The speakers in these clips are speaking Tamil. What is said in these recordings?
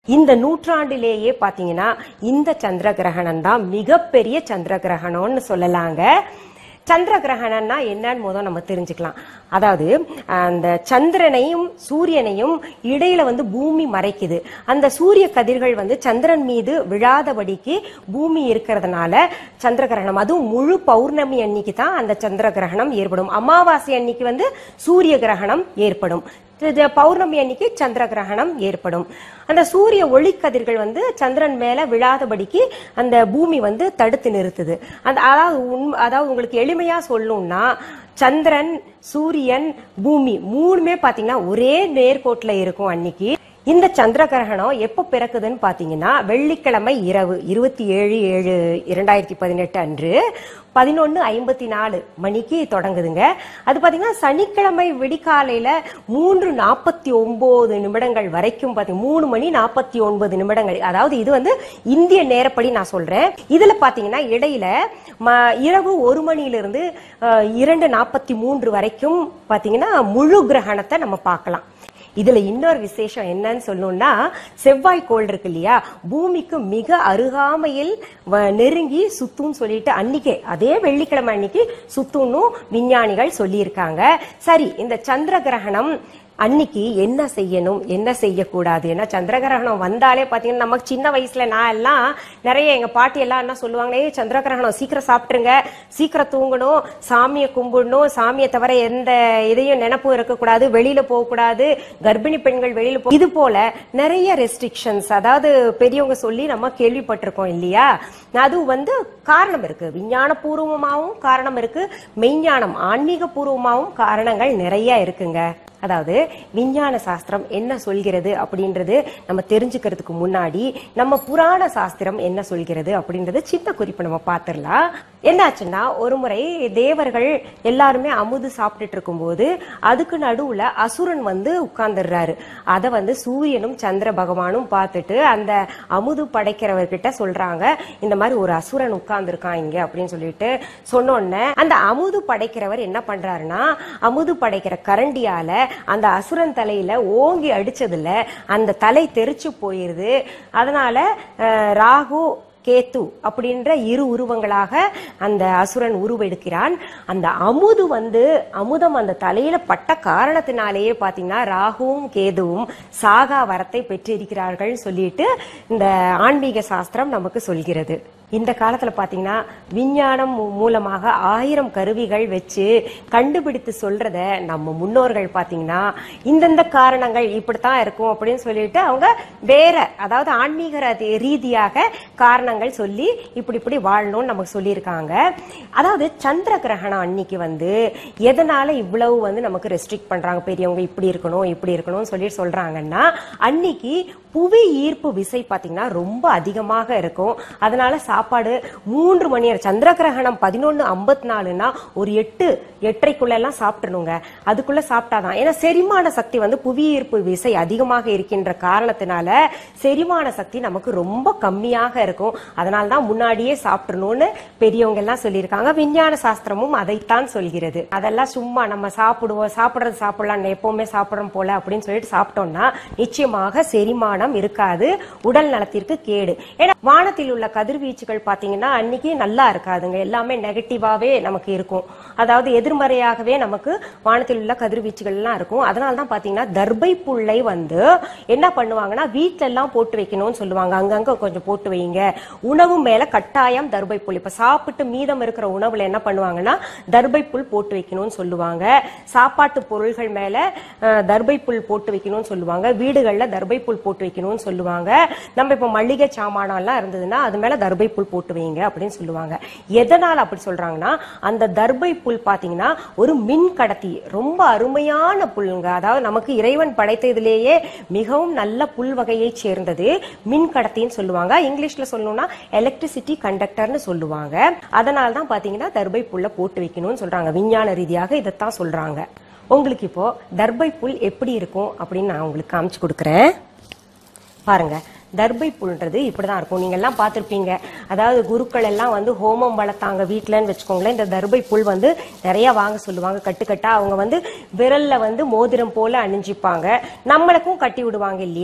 இந்த நூற்றாண்டிலேயே பாத்தீங்கன்னா இந்த சந்திர கிரகணம் தான் மிகப்பெரிய சந்திர கிரகணம்னு சொல்லலாங்க சந்திர கிரகணம்னா என்னன்னு முதல் நம்ம தெரிஞ்சுக்கலாம் அதாவது அந்த சந்திரனையும் சூரியனையும் இடையில வந்து பூமி மறைக்குது அந்த சூரிய கதிர்கள் வந்து சந்திரன் மீது விழாதபடிக்கு பூமி இருக்கிறதுனால சந்திர கிரகணம் அதுவும் முழு பௌர்ணமி அன்னைக்கு தான் அந்த சந்திர கிரகணம் ஏற்படும் அமாவாசை அன்னைக்கு வந்து சூரிய கிரகணம் ஏற்படும் இது பௌர்ணமி அன்னைக்கு சந்திர கிரகணம் ஏற்படும் அந்த சூரிய ஒளிக்கதிர்கள் வந்து சந்திரன் மேல விழாதபடிக்கு அந்த பூமி வந்து தடுத்து நிறுத்துது அந்த அதாவது உண்மை அதாவது உங்களுக்கு எளிமையா சொல்லணும்னா சந்திரன் சூரியன் பூமி மூணுமே பாத்தீங்கன்னா ஒரே நேர்கோட்டுல இருக்கும் அன்னைக்கு இந்த சந்திர கிரகணம் எப்போ பிறக்குதுன்னு பாத்தீங்கன்னா வெள்ளிக்கிழமை இரவு இருபத்தி ஏழு ஏழு இரண்டாயிரத்தி பதினெட்டு அன்று பதினொன்னு ஐம்பத்தி நாலு மணிக்கு தொடங்குதுங்க அது பாத்தீங்கன்னா சனிக்கிழமை விடிகாலையில மூன்று நாற்பத்தி ஒன்பது நிமிடங்கள் வரைக்கும் பாத்தீங்க மூணு மணி நாற்பத்தி ஒன்பது நிமிடங்கள் அதாவது இது வந்து இந்திய நேரப்படி நான் சொல்றேன் இதுல பாத்தீங்கன்னா இடையில ம- இரவு ஒரு மணியிலிருந்து அஹ், இரண்டு நாற்பத்தி மூன்று வரைக்கும் பாத்தீங்கன்னா முழு கிரகணத்தை நம்ம பார்க்கலாம் இதுல இன்னொரு விசேஷம் என்னன்னு சொல்லணும்னா செவ்வாய் கோள் இருக்கு இல்லையா பூமிக்கு மிக அருகாமையில் வ- நெருங்கி சுத்தும்னு சொல்லிட்டு அன்னைக்கே அதே வெள்ளிக்கிழமை அன்னைக்கு சுத்தும்னு விஞ்ஞானிகள் சொல்லியிருக்காங்க சரி இந்த சந்திர கிரகணம் அன்னைக்கு என்ன செய்யணும் என்ன செய்யக்கூடாது ஏன்னா சந்திரகிரகணம் வந்தாலே பாத்தீங்கன்னா நமக்கு சின்ன வயசுல நான் எல்லாம் நிறைய எங்க பாட்டி எல்லாம் என்ன சொல்லுவாங்க "ஏய், சந்திரகிரகணம் சீக்கிரம் சாப்பிட்டுருங்க சீக்கிரம் தூங்கணும் சாமியை கும்பிடணும் சாமியை தவிர எந்த இதையும் நினைப்பும் இருக்கக்கூடாது வெளியில போகக்கூடாது கர்ப்பிணி பெண்கள் வெளியில போ இது போல நிறைய ரெஸ்ட்ரிக்ஷன்ஸ் அதாவது பெரியவங்க சொல்லி நம்ம கேள்விப்பட்டிருக்கோம் இல்லையா அது வந்து காரணம் இருக்கு விஞ்ஞான பூர்வமாவும் காரணம் இருக்கு மெய்ஞானம் ஆன்மீக பூர்வமாவும் காரணங்கள் நிறைய இருக்குங்க அதாவது விஞ்ஞான சாஸ்திரம் என்ன சொல்கிறது அப்படின்றது நம்ம தெரிஞ்சுக்கிறதுக்கு முன்னாடி நம்ம புராண சாஸ்திரம் என்ன சொல்கிறது அப்படின்றது சின்ன குறிப்பு நம்ம பார்த்துடலாம் என்னாச்சுன்னா ஒரு முறை தேவர்கள் எல்லாருமே அமுது சாப்பிட்டுட்டு இருக்கும்போது அதுக்கு நடுவுல அசுரன் வந்து உட்கார்ந்துடுறாரு அதை வந்து சூரியனும் சந்திர பகவானும் பார்த்துட்டு அந்த அமுது படைக்கிறவர்கிட்ட சொல்றாங்க இந்த மாதிரி ஒரு அசுரன் உட்கார்ந்துருக்கான் இங்க அப்படின்னு சொல்லிட்டு சொன்னோடனே அந்த அமுது படைக்கிறவர் என்ன பண்றாருன்னா அமுது படைக்கிற கரண்டியால அந்த அசுரன் தலையில ஓங்கி அடிச்சதுல அந்த தலை தெரிச்சு போயிருது அதனால அஹ், ராகு கேத்து அப்படின்ற இரு உருவங்களாக அந்த அசுரன் உருவெடுக்கிறான் அந்த அமுது வந்து அமுதம் அந்த தலையில பட்ட காரணத்தினாலேயே பாத்தீங்கன்னா ராகுவும் கேதுவும் சாகா வரத்தை பெற்றிருக்கிறார்கள் சொல்லிட்டு இந்த ஆன்மீக சாஸ்திரம் நமக்கு சொல்கிறது இந்த காலத்துல பாத்தீங்கன்னா விஞ்ஞானம் மூ- மூலமாக ஆயிரம் கருவிகள் வச்சு கண்டுபிடித்து சொல்றத நம்ம முன்னோர்கள் பாத்தீங்கன்னா இந்தந்த காரணங்கள் இப்படித்தான் இருக்கும் அப்படின்னு சொல்லிட்டு அவங்க வேற அதாவது ஆன்மீக ரதி- ரீதியாக காரணங்கள் சொல்லி இப்படி இப்படி வாழணும்னு நமக்கு சொல்லியிருக்காங்க அதாவது சந்திர கிரகணம் அன்னைக்கு வந்து எதனால இவ்வளவு வந்து நமக்கு ரெஸ்ட்ரிக்ட் பண்றாங்க பெரியவங்க இப்படி இருக்கணும் இப்படி இருக்கணும்னு சொல்லி சொல்றாங்கன்னா அன்னைக்கு புவி ஈர்ப்பு விசை பாத்தீங்கன்னா ரொம்ப அதிகமாக இருக்கும் அதனால சாப்பாடு மூன்று மணி நேரம் சந்திர கிரகணம் பதினொன்னு ஐம்பத்தி நாலுனா ஒரு எட்டு எட்டரைக்குள்ள எல்லாம் சாப்பிடணுங்க அதுக்குள்ள சாப்பிட்டாதான் ஏன்னா செரிமான சக்தி வந்து புவி ஈர்ப்பு விசை அதிகமாக இருக்கின்ற காரணத்தினால செரிமான சக்தி நமக்கு ரொம்ப கம்மியாக இருக்கும் அதனால தான் முன்னாடியே சாப்பிடணும்னு பெரியவங்க எல்லாம் சொல்லியிருக்காங்க விஞ்ஞான சாஸ்திரமும் அதைத்தான் சொல்கிறது அதெல்லாம் சும்மா நம்ம சாப்பிடுவோம் சாப்பிடுறது சாப்பிடலாம் எப்பவுமே சாப்பிடுறோம் போல அப்படின்னு சொல்லிட்டு சாப்பிட்டோம்னா நிச்சயமாக செரிமானம் இருக்காது உடல் நலத்திற்கு கேடு ஏன்னா வானத்தில் உள்ள கதிர்வீச்சுகள் பாத்தீங்கன்னா அன்னைக்கு நல்லா இருக்காதுங்க எல்லாமே நெகட்டிவாவே நமக்கு இருக்கும் அதாவது எதிர்மறையாகவே நமக்கு வானத்தில் உள்ள கதிர்வீச்சுகள் எல்லாம் இருக்கும் அதனால தான் பாத்தீங்கன்னா தர்பை புல்லை வந்து என்ன பண்ணுவாங்கன்னா வீட்ல எல்லாம் போட்டு வைக்கணும்னு சொல்லுவாங்க அங்கங்க கொஞ்சம் போட்டு வைங்க உணவு மேல கட்டாயம் தர்பை புல் இப்ப சாப்பிட்டு மீதம் இருக்கிற உணவுல என்ன பண்ணுவாங்கன்னா தர்பை புல் போட்டு வைக்கணும்னு சொல்லுவாங்க சாப்பாட்டு பொருள்கள் மேல அஹ், தர்பை புல் போட்டு வைக்கணும்னு சொல்லுவாங்க வீடுகள்ல தர்பை புல் போட்டு வைக்கணும்னு சொல்லுவாங்க நம்ம இப்ப மளிகை சாமானம் எல்லாம் இருந்ததுன்னா அது மேல தர்பை புல் போட்டு வைங்க அப்படின்னு சொல்லுவாங்க எதனால அப்படி சொல்றாங்கன்னா அந்த தர்பை புல் பாத்தீங்கன்னா ஒரு மின் கடத்தி ரொம்ப அருமையான புல்லுங்க அதாவது நமக்கு இறைவன் படைத்ததிலேயே மிகவும் நல்ல புல் வகையை சேர்ந்தது மின் கடத்தின்னு சொல்லுவாங்க இங்கிலீஷ்ல சொல்லணும்னா எலக்ட்ரிசிட்டி கண்டக்டர்னு சொல்லுவாங்க அதனால தான் பாத்தீங்கன்னா தர்பை புல்ல போட்டு வைக்கணும்னு சொல்றாங்க விஞ்ஞான ரீதியாக இதைத்தான் சொல்றாங்க உங்களுக்கு இப்போ தர்பை புல் எப்படி இருக்கும் அப்படின்னு நான் உங்களுக்கு காமிச்சு கொடுக்குறேன் பாருங்க தர்பை புல்ன்றது இப்படிதான் இருக்கும் நீங்க எல்லாம் பார்த்திருப்பீங்க அதாவது குருக்கள் எல்லாம் வந்து ஹோமம் வளர்த்தாங்க வீட்டுலன்னு வச்சுக்கோங்களேன் இந்த தர்பை புல் வந்து நிறைய வாங்க சொல்லுவாங்க கட்டுக்கட்டா அவங்க வந்து விரல்ல வந்து மோதிரம் போல அணிஞ்சிப்பாங்க நம்மளுக்கும் கட்டி விடுவாங்க இல்லையா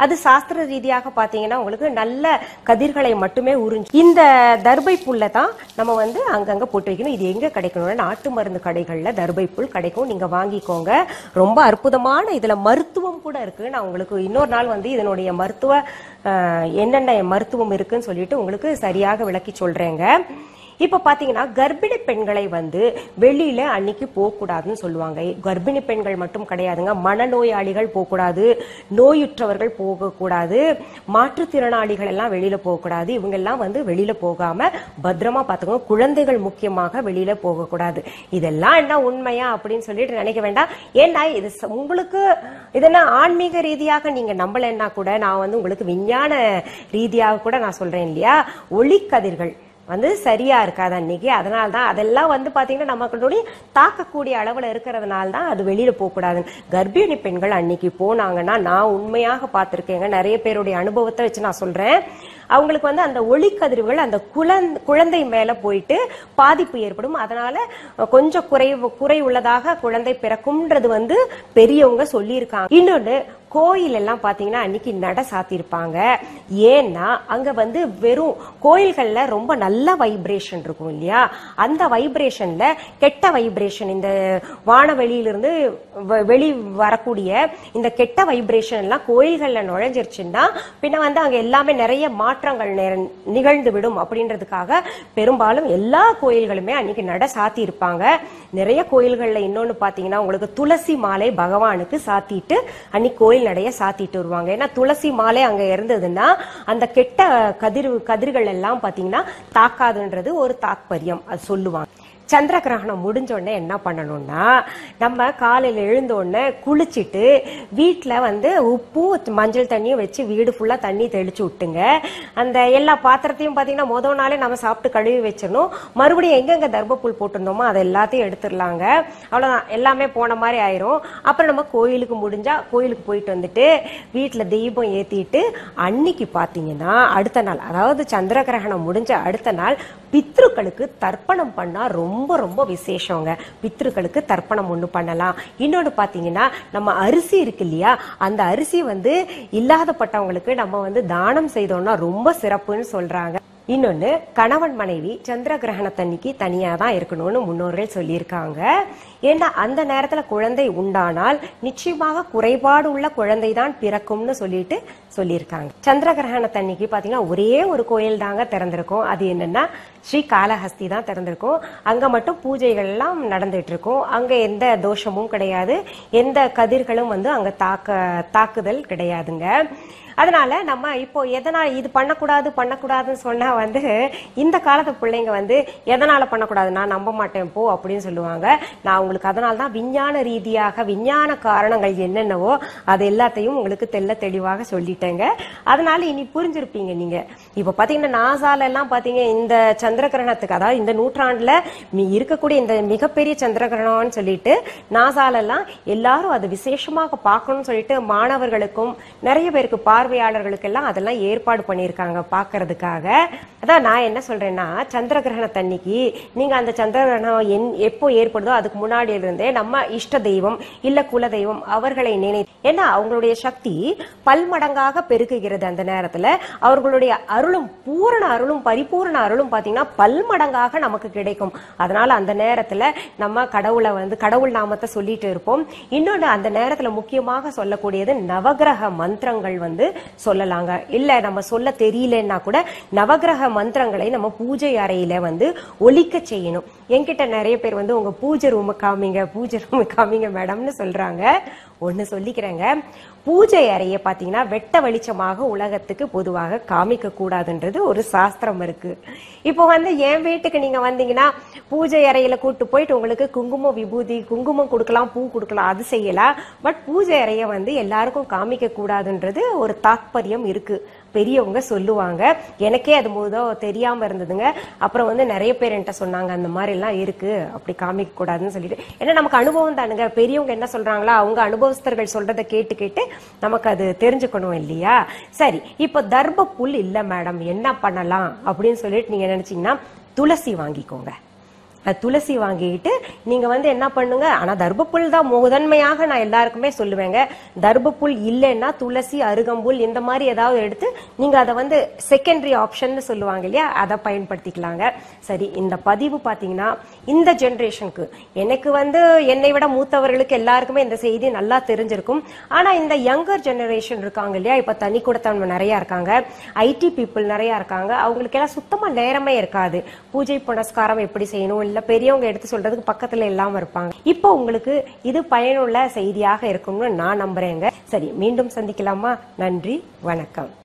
அது சாஸ்திர ரீதியாக பாத்தீங்கன்னா உங்களுக்கு நல்ல கதிர்களை மட்டுமே உறிஞ்சி இந்த தர்பை புல்லை தான் நம்ம வந்து அங்கங்க போட்டு வைக்கணும் இது எங்க கிடைக்கணும்னா நாட்டு மருந்து கடைகள்ல தர்பை புல் கிடைக்கும் நீங்க வாங்கிக்கோங்க ரொம்ப அற்புதமான இதுல மருத்துவம் கூட இருக்கு நான் உங்களுக்கு இன்னொரு நாள் வந்து இதனுடைய மருத்துவ அஹ், என்னென்ன மருத்துவம் இருக்குன்னு சொல்லிட்டு உங்களுக்கு சரியாக விளக்கி சொல்றேங்க இப்ப பாத்தீங்கன்னா கர்ப்பிணி பெண்களை வந்து வெளியில அன்னைக்கு போகக்கூடாதுன்னு சொல்லுவாங்க கர்ப்பிணி பெண்கள் மட்டும் கிடையாதுங்க மனநோயாளிகள் போகக்கூடாது நோயுற்றவர்கள் போகக்கூடாது மாற்றுத்திறனாளிகள் எல்லாம் வெளியில போகக்கூடாது இவங்க எல்லாம் வந்து வெளியில போகாம பத்திரமா பார்த்துக்கோங்க குழந்தைகள் முக்கியமாக வெளியில போகக்கூடாது இதெல்லாம் என்ன உண்மையா அப்படின்னு சொல்லிட்டு நினைக்க வேண்டாம் ஏன்னா இது ச- உங்களுக்கு இதெல்லாம் ஆன்மீக ரீதியாக நீங்க நம்பலைன்னா கூட நான் வந்து உங்களுக்கு விஞ்ஞான ரீதியாக கூட நான் சொல்றேன் இல்லையா ஒளிக்கதிர்கள் வந்து சரியா இருக்காது அன்னைக்கு அதனால தான் அதெல்லாம் வந்து பாத்தீங்கன்னா நமக்குடைய தாக்கக்கூடிய அளவுல இருக்கிறதுனால தான் அது வெளியில போக கூடாது கர்ப்பிணி பெண்கள் அன்னைக்கு போனாங்கன்னா நான் உண்மையாக பார்த்திருக்கேங்க நிறைய பேருடைய அனுபவத்தை வச்சு நான் சொல்றேன் அவங்களுக்கு வந்து அந்த ஒளிக்கதிர்கள் அந்த குழந்தை குழந்தை மேல போயிட்டு பாதிப்பு ஏற்படும் அதனால கொஞ்சம் குறைவு குறை உள்ளதாக குழந்தை பிறக்கும்ன்றது வந்து பெரியவங்க சொல்லியிருக்காங்க இன்னொன்னு கோயில் எல்லாம் பாத்தீங்கன்னா அன்னைக்கு நட சாத்தியிருப்பாங்க ஏன்னா அங்க வந்து வெறும் கோயில்கள்ல ரொம்ப நல்ல வைப்ரேஷன் இருக்கும் இல்லையா அந்த வைப்ரேஷன்ல கெட்ட வைப்ரேஷன் இந்த வானவெளியிலிருந்து வ- வெளி வரக்கூடிய இந்த கெட்ட வைப்ரேஷன் எல்லாம் கோயில்கள்ல நுழைஞ்சிருச்சுன்னா பின்ன வந்து அங்க எல்லாமே நிறைய மாற்றங்கள் நிற- நிகழ்ந்து விடும் அப்படின்றதுக்காக பெரும்பாலும் எல்லா கோயில்களுமே அன்னைக்கு நட சாத்தி இருப்பாங்க நிறைய கோயில்கள்ல இன்னொன்னு பாத்தீங்கன்னா உங்களுக்கு துளசி மாலை பகவானுக்கு சாத்திட்டு அன்னைக்கு கோயில் நடைய சாத்திட்டு வருவாங்க ஏன்னா துளசி மாலை அங்க இருந்ததுன்னா அந்த கெட்ட கதிர் கதிர்கள் எல்லாம் பாத்தீங்கன்னா தாக்காதுன்றது ஒரு தாத்பரியம் அது சொல்லுவாங்க சந்திர கிரகணம் முடிஞ்ச உடனே என்ன பண்ணணும்னா நம்ம காலையில எழுந்த உடனே குளிச்சிட்டு வீட்டில் வந்து உப்பும் மஞ்சள் தண்ணியும் வச்சு வீடு ஃபுல்லா தண்ணி தெளிச்சு விட்டுங்க அந்த எல்லா பாத்திரத்தையும் பார்த்தீங்கன்னா முதல் நாளே நம்ம சாப்பிட்டு கழுவி வச்சிடணும் மறுபடியும் எங்கெங்க தர்மப்புல் போட்டிருந்தோமோ அதை எல்லாத்தையும் எடுத்துடலாங்க அவ்வளவுதான் எல்லாமே போன மாதிரி ஆயிரும் அப்புறம் நம்ம கோயிலுக்கு முடிஞ்சா கோயிலுக்கு போயிட்டு வந்துட்டு வீட்டில் தெய்வம் ஏத்திட்டு அன்னைக்கு பார்த்தீங்கன்னா அடுத்த நாள் அதாவது சந்திர கிரகணம் முடிஞ்ச அடுத்த நாள் பித்ருக்களுக்கு தர்ப்பணம் பண்ணா ரொம்ப ரொம்ப விசேஷங்க பித்ருக்களுக்கு தர்ப்பணம் ஒண்ணு பண்ணலாம் இன்னொன்னு பாத்தீங்கன்னா நம்ம அரிசி இருக்கு இல்லையா அந்த அரிசி வந்து இல்லாதப்பட்டவங்களுக்கு நம்ம வந்து தானம் செய்தோம்னா ரொம்ப சிறப்புன்னு சொல்றாங்க இன்னொன்னு கணவன் மனைவி சந்திர கிரகணத்தன்னைக்கு தனியா தான் இருக்கணும்னு முன்னோர்கள் சொல்லியிருக்காங்க ஏன்னா அந்த நேரத்துல குழந்தை உண்டானால் நிச்சயமாக குறைபாடு உள்ள குழந்தை தான் பிறக்கும்னு சொல்லிட்டு சொல்லியிருக்காங்க சந்திர கிரகணத்தன்னைக்கு பாத்தீங்கன்னா ஒரே ஒரு கோயில் தாங்க திறந்திருக்கும் அது என்னன்னா ஸ்ரீ காளஹஸ்தி தான் திறந்திருக்கும் அங்க மட்டும் பூஜைகள் எல்லாம் நடந்துட்டு இருக்கும் அங்க எந்த தோஷமும் கிடையாது எந்த கதிர்களும் வந்து அங்க தாக்க தாக்குதல் கிடையாதுங்க அதனால நம்ம இப்போ எதனால் இது பண்ணக்கூடாது பண்ணக்கூடாதுன்னு சொன்னா வந்து இந்த காலத்து பிள்ளைங்க வந்து எதனால பண்ணக்கூடாது நான் நம்ப மாட்டேன் போ அப்படின்னு சொல்லுவாங்க நான் உங்களுக்கு அதனால தான் விஞ்ஞான ரீதியாக விஞ்ஞான காரணங்கள் என்னென்னவோ அது எல்லாத்தையும் உங்களுக்கு தெள்ள தெளிவாக சொல்லிட்டேங்க அதனால இனி புரிஞ்சிருப்பீங்க நீங்க இப்ப பாத்தீங்கன்னா நாசால எல்லாம் பாத்தீங்க இந்த சந்திர கிரகணத்துக்கு அதாவது இந்த நூற்றாண்டுல மி- இருக்கக்கூடிய இந்த மிகப்பெரிய சந்திர கிரகணம்னு சொல்லிட்டு நாசால எல்லாம் எல்லாரும் அது விசேஷமாக பார்க்கணும்னு சொல்லிட்டு மாணவர்களுக்கும் நிறைய பேருக்கு பார்வையாளர்களுக்கு எல்லாம் அதெல்லாம் ஏற்பாடு பண்ணியிருக்காங்க பார்க்கறதுக்காக அதான் நான் என்ன சொல்றேன்னா சந்திர கிரகணத்தன்னைக்கு நீங்க அந்த சந்திர கிரகணம் என் எப்போ ஏற்படுதோ அதுக்கு முன்னாடி இருந்தே நம்ம இஷ்ட தெய்வம் இல்ல குல தெய்வம் அவர்களை நினை ஏன்னா அவங்களுடைய சக்தி பல்மடங்காக பெருக்குகிறது அந்த நேரத்துல அவர்களுடைய அருளும் பூரண அருளும் பரிபூரண அருளும் பாத்தீங்கன்னா பல்மடங்காக நமக்கு கிடைக்கும் அதனால அந்த நேரத்துல நம்ம கடவுளை வந்து கடவுள் நாமத்தை சொல்லிட்டு இருப்போம் இன்னொன்னு அந்த நேரத்துல முக்கியமாக சொல்லக்கூடியது நவகிரக மந்திரங்கள் வந்து சொல்லலாங்க இல்ல நம்ம சொல்ல தெரியலன்னா கூட நவகிரக மந்திரங்களை நம்ம பூஜை அறையில வந்து ஒலிக்க செய்யணும் என்கிட்ட நிறைய பேர் வந்து உங்க பூஜை ரூம் காமிங்க பூஜை ரூம் காமிங்க மேடம்னு சொல்றாங்க ஒன்னு சொல்லிக்கிறேங்க பூஜை அறையை பாத்தீங்கன்னா வெட்ட வெளிச்சமாக உலகத்துக்கு பொதுவாக காமிக்க கூடாதுன்றது ஒரு சாஸ்திரம் இருக்கு இப்போ வந்து என் வீட்டுக்கு நீங்க வந்தீங்கன்னா பூஜை அறையில கூட்டு போயிட்டு உங்களுக்கு குங்குமம் விபூதி குங்குமம் கொடுக்கலாம் பூ கொடுக்கலாம் அது செய்யலாம் பட் பூஜை அறையை வந்து எல்லாருக்கும் காமிக்க கூடாதுன்றது ஒரு தாத்பரியம் இருக்கு பெரியவங்க சொல்லுவாங்க எனக்கே அது முதல் தெரியாம இருந்ததுங்க அப்புறம் வந்து நிறைய பேர் என்கிட்ட சொன்னாங்க அந்த மாதிரி எல்லாம் இருக்கு அப்படி காமிக்க கூடாதுன்னு சொல்லிட்டு ஏன்னா நமக்கு அனுபவம் தானுங்க பெரியவங்க என்ன சொல்றாங்களோ அவங்க அனுபவஸ்தர்கள் சொல்றதை கேட்டு கேட்டு நமக்கு அது தெரிஞ்சுக்கணும் இல்லையா சரி இப்போ தர்ப புல் இல்ல மேடம் என்ன பண்ணலாம் அப்படின்னு சொல்லிட்டு நீங்க நினைச்சீங்கன்னா துளசி வாங்கிக்கோங்க அஹ், துளசி வாங்கிட்டு நீங்க வந்து என்ன பண்ணுங்க ஆனா தர்பப்புல் தான் முதன்மையாக நான் எல்லாருக்குமே சொல்லுவேங்க தர்பப்புல் இல்லைன்னா துளசி அருகம்புல் இந்த மாதிரி ஏதாவது எடுத்து நீங்க அதை வந்து செகண்டரி ஆப்ஷன் சொல்லுவாங்க இல்லையா அதை பயன்படுத்திக்கலாங்க சரி இந்த பதிவு பாத்தீங்கன்னா இந்த ஜெனரேஷனுக்கு எனக்கு வந்து என்னை விட மூத்தவர்களுக்கு எல்லாருக்குமே இந்த செய்தி நல்லா தெரிஞ்சிருக்கும் ஆனா இந்த யங்கர் ஜெனரேஷன் இருக்காங்க இல்லையா இப்ப தனி கொடுத்தவங்க நிறைய இருக்காங்க ஐடி பீப்புள் நிறைய இருக்காங்க அவங்களுக்கு எல்லாம் சுத்தமா நேரமே இருக்காது பூஜை புனஸ்காரம் எப்படி செய்யணும் இல்ல பெரியவங்க எடுத்து சொல்றதுக்கு பக்கத்துல இல்லாம இருப்பாங்க இப்போ உங்களுக்கு இது பயனுள்ள செய்தியாக இருக்கும்னு நான் நம்புறேங்க சரி மீண்டும் சந்திக்கலாமா நன்றி வணக்கம்